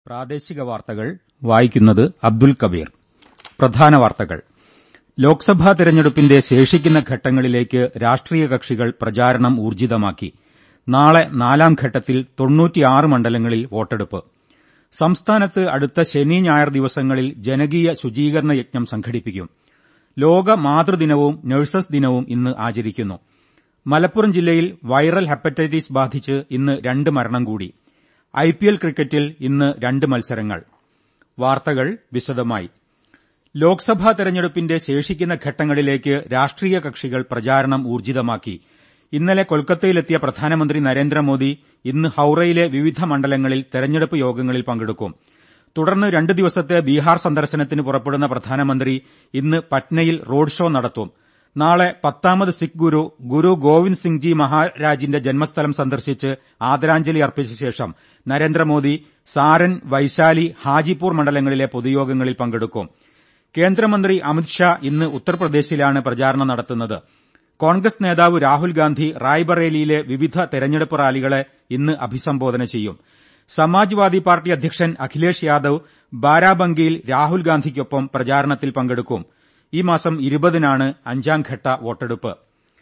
പ്രാദേശിക വാർത്തകൾ വായിക്കുന്നത് അബ്ദുൽ കബീർ പ്രധാന വാർത്തകൾ ലോക്സഭാ തെരഞ്ഞെടുപ്പിന്റെ ശേഷിക്കുന്ന ഘട്ടങ്ങളിലേക്ക് രാഷ്ട്രീയ കക്ഷികൾ പ്രചാരണം ഊർജ്ജിതമാക്കി നാളെ നാലാം ഘട്ടത്തിൽ തൊണ്ണൂറ്റിയാറ് മണ്ഡലങ്ങളിൽ വോട്ടെടുപ്പ് സംസ്ഥാനത്ത് അടുത്ത ശനി ഞായർ ദിവസങ്ങളിൽ ജനകീയ ശുചീകരണ യജ്ഞം സംഘടിപ്പിക്കും ലോക മാതൃദിനവും നഴ്സസ് ദിനവും ഇന്ന് ആചരിക്കുന്നു മലപ്പുറം ജില്ലയിൽ വൈറൽ ഹെപ്പറ്റൈറ്റിസ് ബാധിച്ച് ഇന്ന് രണ്ട് മരണം കൂടി ഐപിഎൽ ക്രിക്കറ്റിൽ ഇന്ന് രണ്ട് മത്സരങ്ങൾ വാർത്തകൾ വിശദമായി ലോക്സഭാ തെരഞ്ഞെടുപ്പിന്റെ ശേഷിക്കുന്ന ഘട്ടങ്ങളിലേക്ക് രാഷ്ട്രീയ കക്ഷികൾ പ്രചാരണം ഊർജ്ജിതമാക്കി ഇന്നലെ കൊൽക്കത്തയിലെത്തിയ പ്രധാനമന്ത്രി നരേന്ദ്രമോദി ഇന്ന് ഹൌറയിലെ വിവിധ മണ്ഡലങ്ങളിൽ തെരഞ്ഞെടുപ്പ് യോഗങ്ങളിൽ പങ്കെടുക്കും തുടർന്ന് രണ്ട് ദിവസത്തെ ബീഹാർ സന്ദർശനത്തിന് പുറപ്പെടുന്ന പ്രധാനമന്ത്രി ഇന്ന് പറ്റ്നയിൽ റോഡ് ഷോ നടത്തും നാളെ പത്താമത് സിഖ് ഗുരു ഗുരു ഗോവിന്ദ് സിംഗ് ജി മഹാരാജിന്റെ ജന്മസ്ഥലം സന്ദർശിച്ച് ആദരാഞ്ജലി അർപ്പിച്ച ശേഷം നരേന്ദ്രമോദി സാരൻ വൈശാലി ഹാജിപൂർ മണ്ഡലങ്ങളിലെ പൊതുയോഗങ്ങളിൽ പങ്കെടുക്കും കേന്ദ്രമന്ത്രി അമിത്ഷാ ഇന്ന് ഉത്തർപ്രദേശിലാണ് പ്രചാരണം നടത്തുന്നത് കോൺഗ്രസ് നേതാവ് രാഹുൽ ഗാന്ധി റായ്ബറേലിയിലെ വിവിധ തെരഞ്ഞെടുപ്പ് റാലികളെ ഇന്ന് അഭിസംബോധന ചെയ്യും സമാജ്വാദി പാർട്ടി അധ്യക്ഷൻ അഖിലേഷ് യാദവ് ബാരാബങ്കിയിൽ രാഹുൽ ഗാന്ധിക്കൊപ്പം പ്രചാരണത്തിൽ പങ്കെടുക്കും ഈ മാസം ഇരുപതിനാണ് അഞ്ചാംഘട്ട വോട്ടെടുപ്പ്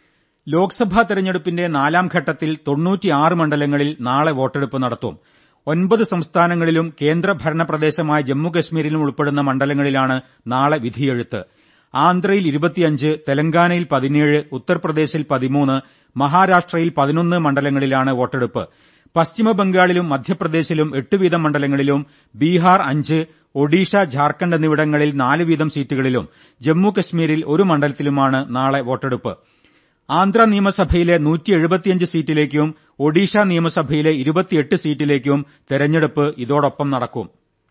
ലോക്സഭാ തെരഞ്ഞെടുപ്പിന്റെ നാലാം ഘട്ടത്തിൽ തൊണ്ണൂറ്റിയാറ് മണ്ഡലങ്ങളിൽ നാളെ വോട്ടെടുപ്പ് നടത്തും ഒൻപത് സംസ്ഥാനങ്ങളിലും കേന്ദ്രഭരണ പ്രദേശമായ ജമ്മുകശ്മീരിലും ഉൾപ്പെടുന്ന മണ്ഡലങ്ങളിലാണ് നാളെ വിധിയെഴുത്ത് ആന്ധ്രയിൽ ഇരുപത്തിയഞ്ച് തെലങ്കാനയിൽ പതിനേഴ് ഉത്തർപ്രദേശിൽ പതിമൂന്ന് മഹാരാഷ്ട്രയിൽ പതിനൊന്ന് മണ്ഡലങ്ങളിലാണ് വോട്ടെടുപ്പ് പശ്ചിമബംഗാളിലും മധ്യപ്രദേശിലും എട്ട് വീതം മണ്ഡലങ്ങളിലും ബീഹാർ അഞ്ച് ഒഡീഷ ഝാർഖണ്ഡ് എന്നിവിടങ്ങളിൽ നാല് വീതം സീറ്റുകളിലും ജമ്മു കശ്മീരിൽ ഒരു മണ്ഡലത്തിലുമാണ് നാളെ വോട്ടെടുപ്പ് ആന്ധ്ര നിയമസഭയിലെ സീറ്റിലേക്കും ഒഡീഷ നിയമസഭയിലെ ഇരുപത്തിയെട്ട് സീറ്റിലേക്കും തെരഞ്ഞെടുപ്പ് ഇതോടൊപ്പം നടക്കും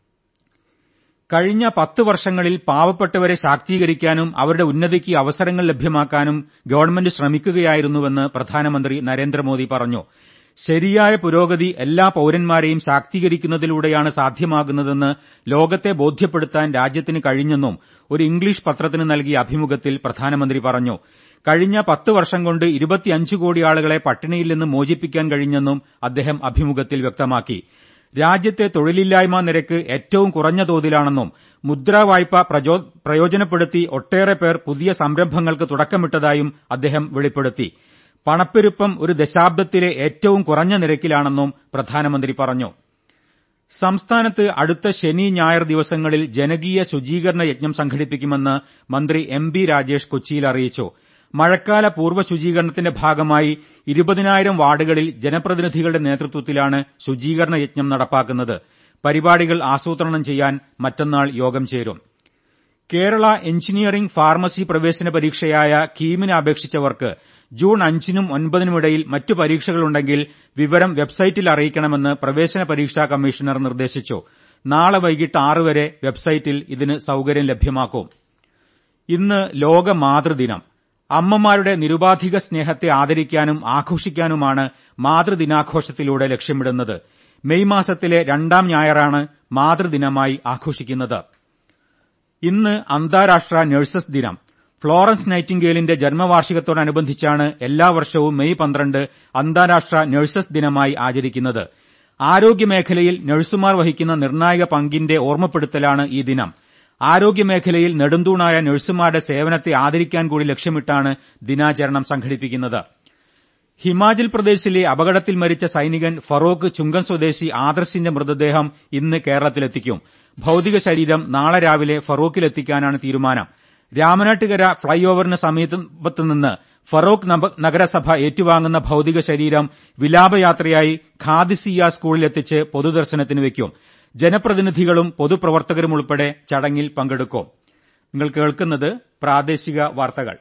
കഴിഞ്ഞ പത്ത് വർഷങ്ങളിൽ പാവപ്പെട്ടവരെ ശാക്തീകരിക്കാനും അവരുടെ ഉന്നതിക്ക് അവസരങ്ങൾ ലഭ്യമാക്കാനും ഗവൺമെന്റ് ശ്രമിക്കുകയായിരുന്നുവെന്ന് പ്രധാനമന്ത്രി നരേന്ദ്രമോദി പറഞ്ഞു ശരിയായ പുരോഗതി എല്ലാ പൌരന്മാരെയും ശാക്തീകരിക്കുന്നതിലൂടെയാണ് സാധ്യമാകുന്നതെന്ന് ലോകത്തെ ബോധ്യപ്പെടുത്താൻ രാജ്യത്തിന് കഴിഞ്ഞെന്നും ഒരു ഇംഗ്ലീഷ് പത്രത്തിന് നൽകിയ അഭിമുഖത്തിൽ പ്രധാനമന്ത്രി പറഞ്ഞു കഴിഞ്ഞ പത്ത് വർഷം കൊണ്ട് ഇരുപത്തിയഞ്ച് കോടി ആളുകളെ പട്ടിണിയിൽ നിന്ന് മോചിപ്പിക്കാൻ കഴിഞ്ഞെന്നും അദ്ദേഹം അഭിമുഖത്തിൽ വ്യക്തമാക്കി രാജ്യത്തെ തൊഴിലില്ലായ്മ നിരക്ക് ഏറ്റവും കുറഞ്ഞ തോതിലാണെന്നും മുദ്രാ വായ്പ പ്രയോജനപ്പെടുത്തി ഒട്ടേറെ പേർ പുതിയ സംരംഭങ്ങൾക്ക് തുടക്കമിട്ടതായും അദ്ദേഹം വെളിപ്പെടുത്തി പണപ്പെരുപ്പം ഒരു ദശാബ്ദത്തിലെ ഏറ്റവും കുറഞ്ഞ നിരക്കിലാണെന്നും പ്രധാനമന്ത്രി പറഞ്ഞു സംസ്ഥാനത്ത് അടുത്ത ശനി ഞായർ ദിവസങ്ങളിൽ ജനകീയ ശുചീകരണ യജ്ഞം സംഘടിപ്പിക്കുമെന്ന് മന്ത്രി എം ബി രാജേഷ് കൊച്ചിയിൽ അറിയിച്ചു മഴക്കാല പൂർവ്വ ശുചീകരണത്തിന്റെ ഭാഗമായി ഇരുപതിനായിരം വാർഡുകളിൽ ജനപ്രതിനിധികളുടെ നേതൃത്വത്തിലാണ് ശുചീകരണ യജ്ഞം നടപ്പാക്കുന്നത് പരിപാടികൾ ആസൂത്രണം ചെയ്യാൻ മറ്റന്നാൾ യോഗം ചേരും കേരള എഞ്ചിനീയറിംഗ് ഫാർമസി പ്രവേശന പരീക്ഷയായ കീമിന് അപേക്ഷിച്ചവർക്ക് ജൂൺ അഞ്ചിനും ഒൻപതിനുമിടയിൽ മറ്റു പരീക്ഷകളുണ്ടെങ്കിൽ വിവരം വെബ്സൈറ്റിൽ അറിയിക്കണമെന്ന് പ്രവേശന പരീക്ഷാ കമ്മീഷണർ നിർദ്ദേശിച്ചു നാളെ വൈകിട്ട് ആറ് വരെ വെബ്സൈറ്റിൽ ഇതിന് സൌകര്യം ലഭ്യമാക്കും ഇന്ന് ലോക മാതൃദിനം അമ്മമാരുടെ നിരുപാധിക സ്നേഹത്തെ ആദരിക്കാനും ആഘോഷിക്കാനുമാണ് മാതൃദിനാഘോഷത്തിലൂടെ ലക്ഷ്യമിടുന്നത് മെയ് മാസത്തിലെ രണ്ടാം ഞായറാണ് മാതൃദിനമായി ആഘോഷിക്കുന്നത് ഇന്ന് അന്താരാഷ്ട്ര നഴ്സസ് ദിനം ഫ്ലോറൻസ് നൈറ്റിംഗേലിന്റെ ജന്മവാർഷികത്തോടനുബന്ധിച്ചാണ് എല്ലാ വർഷവും മെയ് പന്ത്രണ്ട് അന്താരാഷ്ട്ര നഴ്സസ് ദിനമായി ആചരിക്കുന്നത് ആരോഗ്യമേഖലയിൽ നഴ്സുമാർ വഹിക്കുന്ന നിർണായക പങ്കിന്റെ ഓർമ്മപ്പെടുത്തലാണ് ഈ ദിനം ആരോഗ്യമേഖലയിൽ നെടുന്തൂണായ നഴ്സുമാരുടെ സേവനത്തെ ആദരിക്കാൻ കൂടി ലക്ഷ്യമിട്ടാണ് ദിനാചരണം സംഘടിപ്പിക്കുന്നത് ഹിമാചൽ പ്രദേശിലെ അപകടത്തിൽ മരിച്ച സൈനികൻ ഫറോക്ക് ചുങ്കം സ്വദേശി ആദർശിന്റെ മൃതദേഹം ഇന്ന് കേരളത്തിലെത്തിക്കും ഭൌതിക ശരീരം നാളെ രാവിലെ ഫറോക്കിലെത്തിക്കാനാണ് തീരുമാനം രാമനാട്ടുകര ഫ്ളൈ ഓവറിന് സമീപത്തുനിന്ന് ഫറോക്ക് നഗരസഭ ഏറ്റുവാങ്ങുന്ന ഭൌതിക ശരീരം വിലാപയാത്രയായി ഖാദിസിയ സ്കൂളിലെത്തിച്ച് പൊതുദർശനത്തിന് വയ്ക്കും ജനപ്രതിനിധികളും പൊതുപ്രവർത്തകരും ഉൾപ്പെടെ ചടങ്ങിൽ പങ്കെടുക്കും നിങ്ങൾ കേൾക്കുന്നത് പ്രാദേശിക വാർത്തകൾ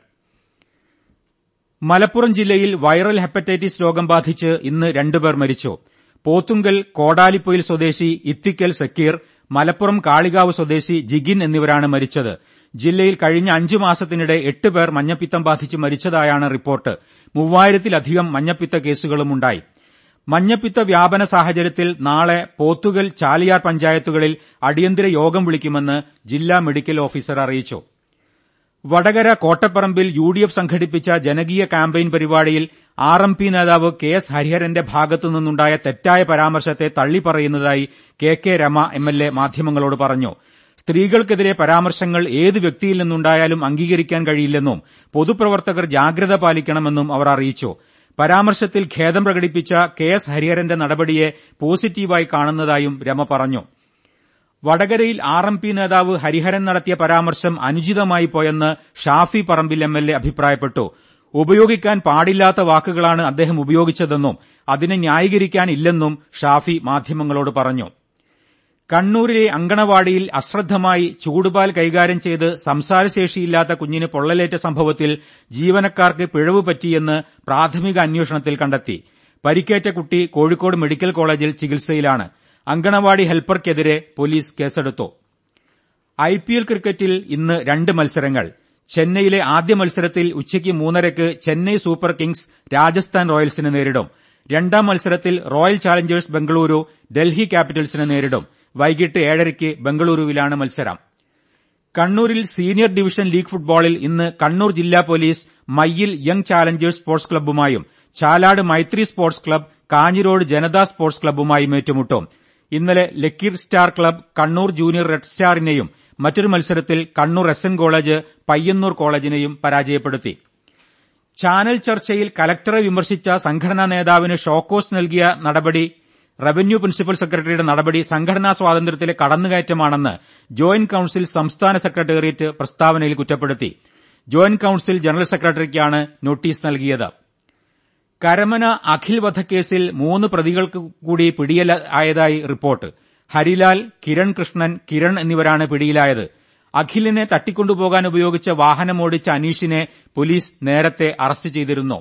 മലപ്പുറം ജില്ലയിൽ വൈറൽ ഹെപ്പറ്റൈറ്റിസ് രോഗം ബാധിച്ച് ഇന്ന് രണ്ടുപേർ മരിച്ചു പോത്തുങ്കൽ കോടാലിപ്പൊയിൽ സ്വദേശി ഇത്തിക്കൽ സക്കീർ മലപ്പുറം കാളികാവ് സ്വദേശി ജിഗിൻ എന്നിവരാണ് മരിച്ചത് ജില്ലയിൽ കഴിഞ്ഞ അഞ്ചു മാസത്തിനിടെ എട്ട് പേർ മഞ്ഞപ്പിത്തം ബാധിച്ച് മരിച്ചതായാണ് റിപ്പോർട്ട് മൂവായിരത്തിലധികം മഞ്ഞപ്പിത്ത കേസുകളുമുണ്ടായി മഞ്ഞപ്പിത്ത വ്യാപന സാഹചര്യത്തിൽ നാളെ പോത്തുകൽ ചാലിയാർ പഞ്ചായത്തുകളിൽ അടിയന്തര യോഗം വിളിക്കുമെന്ന് ജില്ലാ മെഡിക്കൽ ഓഫീസർ അറിയിച്ചു വടകര കോട്ടപ്പറമ്പിൽ യു ഡി എഫ് സംഘടിപ്പിച്ച ജനകീയ ക്യാമ്പയിൻ പരിപാടിയിൽ ആർ എം പി നേതാവ് കെ എസ് ഹരിഹരന്റെ ഭാഗത്തുനിന്നുണ്ടായ തെറ്റായ പരാമർശത്തെ തള്ളിപ്പറയുന്നതായി K K Rema M L A മാധ്യമങ്ങളോട് പറഞ്ഞു സ്ത്രീകൾക്കെതിരെ പരാമർശങ്ങൾ ഏത് വ്യക്തിയിൽ നിന്നുണ്ടായാലും അംഗീകരിക്കാൻ കഴിയില്ലെന്നും പൊതുപ്രവർത്തകർ ജാഗ്രത പാലിക്കണമെന്നും അവർ അറിയിച്ചു പരാമർശത്തിൽ ഖേദം പ്രകടിപ്പിച്ച കെ എസ് ഹരിഹരന്റെ നടപടിയെ പോസിറ്റീവായി കാണുന്നതായും രമ പറഞ്ഞു വടകരയിൽ ആർ എം പി നേതാവ് ഹരിഹരൻ നടത്തിയ പരാമർശം അനുചിതമായി പോയെന്ന് Shafi Parambil M L A അഭിപ്രായപ്പെട്ടു ഉപയോഗിക്കാൻ പാടില്ലാത്ത വാക്കുകളാണ് അദ്ദേഹം ഉപയോഗിച്ചതെന്നും അതിനെ ന്യായീകരിക്കാനില്ലെന്നും ഷാഫി മാധ്യമങ്ങളോട് പറഞ്ഞു കണ്ണൂരിലെ അങ്കണവാടിയിൽ അശ്രദ്ധമായി ചൂടുപാൽ കൈകാര്യം ചെയ്ത് സംസാരശേഷിയില്ലാത്ത കുഞ്ഞിന് പൊള്ളലേറ്റ സംഭവത്തിൽ ജീവനക്കാർക്ക് പിഴവ് പറ്റിയെന്ന് പ്രാഥമിക അന്വേഷണത്തിൽ കണ്ടെത്തി പരിക്കേറ്റ കുട്ടി കോഴിക്കോട് മെഡിക്കൽ കോളേജിൽ ചികിത്സയിലാണ് അങ്കണവാടി ഹെൽപ്പർക്കെതിരെ പോലീസ് കേസെടുത്തു ഐപിഎൽ ക്രിക്കറ്റിൽ ഇന്ന് രണ്ട് മത്സരങ്ങൾ ചെന്നൈയിലെ ആദ്യ മത്സരത്തിൽ ഉച്ചയ്ക്ക് മൂന്നരയ്ക്ക് ചെന്നൈ സൂപ്പർ കിങ്സ് രാജസ്ഥാൻ റോയൽസിനെ നേരിടും രണ്ടാം മത്സരത്തിൽ റോയൽ ചാലഞ്ചേഴ്സ് ബംഗളൂരു ഡൽഹി ക്യാപിറ്റൽസിനെ നേരിടും വൈകിട്ട് ഏഴരയ്ക്ക് ബംഗളൂരുവിലാണ് മത്സരം കണ്ണൂരിൽ സീനിയർ ഡിവിഷൻ ലീഗ് ഫുട്ബോളിൽ ഇന്ന് കണ്ണൂർ ജില്ലാ police Mayyil young challengers sports ക്ലബ്ബുമായും Chalad Maithri sports club Kanhirode Janata sports ക്ലബ്ബുമായും ഏറ്റുമുട്ടും ഇന്നലെ lucky star club Kannur junior red സ്റ്റാറിനെയും മറ്റൊരു മത്സരത്തിൽ Kannur S N college Payyanur കോളേജിനെയും പരാജയപ്പെടുത്തി ചാനൽ ചർച്ചയിൽ കലക്ടറെ വിമർശിച്ച സംഘടനാ നേതാവിന് ഷോക്കോസ് നൽകിയ നടപടി റവന്യൂ പ്രിൻസിപ്പൽ സെക്രട്ടറിയുടെ നടപടി സംഘടനാ സ്വാതന്ത്ര്യത്തിലെ കടന്നുകയറ്റമാണെന്ന് ജോയിന്റ് കൌൺസിൽ സംസ്ഥാന സെക്രട്ടേറിയറ്റ് പ്രസ്താവനയിൽ കുറ്റപ്പെടുത്തി ജോയിന്റ് കൌൺസിൽ ജനറൽ സെക്രട്ടറിക്കാണ് നോട്ടീസ് നൽകിയത് കരമന അഖിൽ വധക്കേസിൽ മൂന്ന് പ്രതികൾക്ക് കൂടി പിടിയിലായതായി റിപ്പോർട്ട് ഹരിലാൽ കിരൺ കൃഷ്ണൻ കിരൺ എന്നിവരാണ് പിടിയിലായത് അഖിലിനെ തട്ടിക്കൊണ്ടുപോകാൻ ഉപയോഗിച്ച വാഹനമോടിച്ച അനീഷിനെ പോലീസ് നേരത്തെ അറസ്റ്റ് ചെയ്തിരുന്നു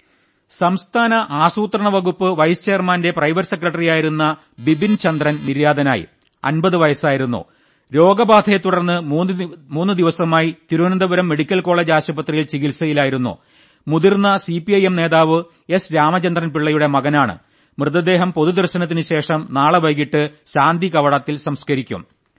സംസ്ഥാന ആസൂത്രണ വകുപ്പ് വൈസ് ചെയർമാന്റെ പ്രൈവറ്റ് സെക്രട്ടറിയായിരുന്ന ബിപിൻ ചന്ദ്രൻ നിര്യാതനായി അൻപത് വയസ്സായിരുന്നു രോഗബാധയെ തുടർന്ന് മൂന്ന് ദിവസമായി തിരുവനന്തപുരം മെഡിക്കൽ കോളേജ് ആശുപത്രിയിൽ ചികിത്സയിലായിരുന്നു മുതിർന്ന സിപിഐഎം നേതാവ് എസ് രാമചന്ദ്രൻ പിള്ളയുടെ മകനാണ് മൃതദേഹം പൊതുദർശനത്തിന് ശേഷം നാളെ വൈകിട്ട് ശാന്തി കവടത്തിൽ സംസ്കരിക്കും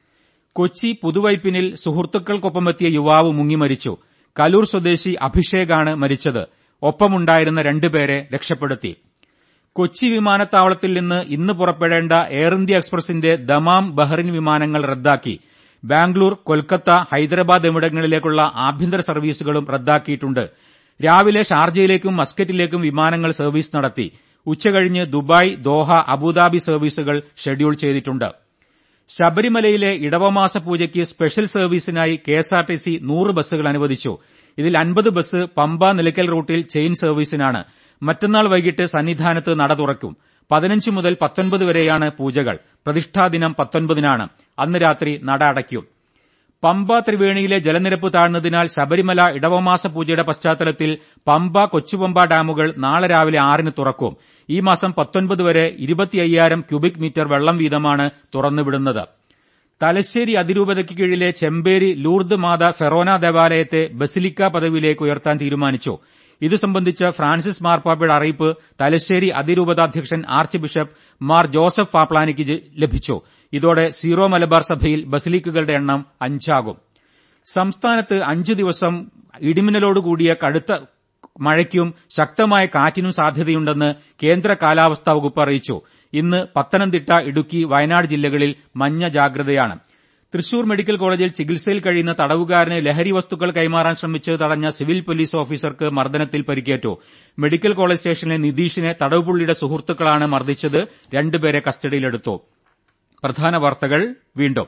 കൊച്ചി പുതുവൈപ്പിനിൽ സുഹൃത്തുക്കൾക്കൊപ്പമെത്തിയ യുവാവ് മുങ്ങിമരിച്ചു കലൂർ സ്വദേശി അഭിഷേകാണ് മരിച്ചത് ഒപ്പമുണ്ടായിരുന്ന രണ്ടുപേരെ രക്ഷപ്പെടുത്തി കൊച്ചി വിമാനത്താവളത്തിൽ നിന്ന് ഇന്ന് പുറപ്പെടേണ്ട എയർ ഇന്ത്യ എക്സ്പ്രസിന്റെ ദമാം ബഹ്റിൻ വിമാനങ്ങൾ റദ്ദാക്കി ബാംഗ്ലൂർ കൊൽക്കത്ത ഹൈദരാബാദ് എന്നിവിടങ്ങളിലേക്കുള്ള ആഭ്യന്തര സർവീസുകളും റദ്ദാക്കിയിട്ടുണ്ട് രാവിലെ ഷാർജയിലേക്കും മസ്കറ്റിലേക്കും വിമാനങ്ങൾ സർവീസ് നടത്തി ഉച്ചകഴിഞ്ഞ് ദുബായ് ദോഹ അബുദാബി സർവീസുകൾ ഷെഡ്യൂൾ ചെയ്തിട്ടുണ്ട് ശബരിമലയിലെ ഇടവമാസ പൂജയ്ക്ക് സ്പെഷ്യൽ സർവീസിനായി കെഎസ്ആർടിസി നൂറ് ബസ്സുകൾ അനുവദിച്ചു ഇതിൽ അൻപത് ബസ് പമ്പ നിലയ്ക്കൽ റൂട്ടിൽ ചെയിൻ സർവീസിനാണ് മറ്റന്നാൾ വൈകിട്ട് സന്നിധാനത്ത് നട തുറക്കും പതിനഞ്ച് മുതൽ പത്തൊൻപത് വരെയാണ് പൂജകൾ പ്രതിഷ്ഠാദിനം പത്തൊൻപതിനാണ് അന്ന് രാത്രി നട അടയ്ക്കും പമ്പ ത്രിവേണിയിലെ ജലനിരപ്പ് താഴ്ന്നതിനാൽ ശബരിമല ഇടവമാസ പൂജയുടെ പശ്ചാത്തലത്തിൽ പമ്പ കൊച്ചുപമ്പ ഡാമുകൾ നാളെ രാവിലെ ആറിന് തുറക്കും ഈ മാസം പത്തൊൻപത് വരെ ഇരുപത്തിയ്യായിരം ക്യൂബിക് മീറ്റർ വെള്ളം വീതമാണ് തുറന്നുവിടുന്നത് തലശ്ശേരി അതിരൂപതയ്ക്ക് കീഴിലെ ചെമ്പേരി ലൂർദ് മാത ഫെറോന ദേവാലയത്തെ ബസിലിക്ക പദവിയിലേക്ക് ഉയർത്താൻ തീരുമാനിച്ചു ഇതു സംബന്ധിച്ച ഫ്രാൻസിസ് മാർപ്പാപ്പയുടെ അറിയിപ്പ് തലശ്ശേരി അതിരൂപതാധ്യക്ഷൻ ആർച്ച് ബിഷപ്പ് മാർ ജോസഫ് പാപ്ലാനിക്ക് ലഭിച്ചു ഇതോടെ സീറോ മലബാർ സഭയിൽ ബസിലിക്കുകളുടെ എണ്ണം അഞ്ചാകും സംസ്ഥാനത്ത് അഞ്ചു ദിവസം ഇടിമിന്നലോടുകൂടിയ കടുത്ത മഴയ്ക്കും ശക്തമായ കാറ്റിനും സാധ്യതയുണ്ടെന്ന് കേന്ദ്ര കാലാവസ്ഥാ വകുപ്പ് അറിയിച്ചു ഇന്ന് പത്തനംതിട്ട ഇടുക്കി വയനാട് ജില്ലകളിൽ മഞ്ഞ ജാഗ്രതയാണ് തൃശൂർ മെഡിക്കൽ കോളേജിൽ ചികിത്സയിൽ കഴിയുന്ന തടവുകാരന് ലഹരി വസ്തുക്കൾ കൈമാറാൻ ശ്രമിച്ച് തടഞ്ഞ സിവിൽ പോലീസ് ഓഫീസർക്ക് മർദ്ദനത്തിൽ പരിക്കേറ്റു മെഡിക്കൽ കോളേജ് സ്റ്റേഷനിലെ നിതീഷിനെ തടവുപുള്ളിയുടെ സുഹൃത്തുക്കളാണ് മർദ്ദിച്ചത് രണ്ടുപേരെ കസ്റ്റഡിയിലെടുത്തു പ്രധാന വാർത്തകൾ വീണ്ടും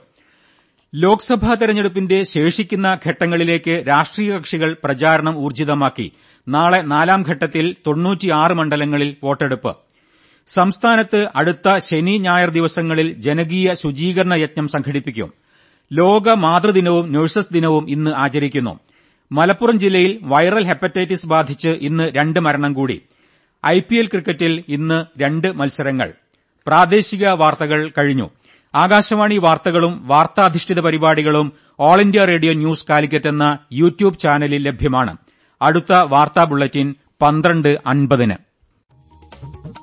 ലോക്സഭാ തെരഞ്ഞെടുപ്പിന്റെ ശേഷിക്കുന്ന ഘട്ടങ്ങളിലേക്ക് രാഷ്ട്രീയ കക്ഷികൾ പ്രചാരണം ഊർജിതമാക്കി നാളെ നാലാം ഘട്ടത്തിൽ തൊണ്ണൂറ്റിയാറ് മണ്ഡലങ്ങളിൽ വോട്ടെടുപ്പ് സംസ്ഥാനത്ത് അടുത്ത ശനി ഞായർ ദിവസങ്ങളിൽ ജനകീയ ശുചീകരണ യജ്ഞം സംഘടിപ്പിക്കും ലോക മാതൃദിനവും നഴ്സസ് ദിനവും ഇന്ന് ആചരിക്കുന്നു മലപ്പുറം ജില്ലയിൽ വൈറൽ ഹെപ്പറ്റൈറ്റിസ് ബാധിച്ച് ഇന്ന് രണ്ട് മരണം കൂടി ഐപിഎൽ ക്രിക്കറ്റിൽ ഇന്ന് രണ്ട് മത്സരങ്ങൾ പ്രാദേശിക വാർത്തകൾ കഴിഞ്ഞു ആകാശവാണി വാർത്തകളും വാർത്താധിഷ്ഠിത പരിപാടികളും all India radio news Calicut എന്ന യൂട്യൂബ് ചാനലിൽ ലഭ്യമാണ് അടുത്ത വാർത്താ ബുള്ളറ്റിൻ പന്ത്രണ്ട് അൻപതിന്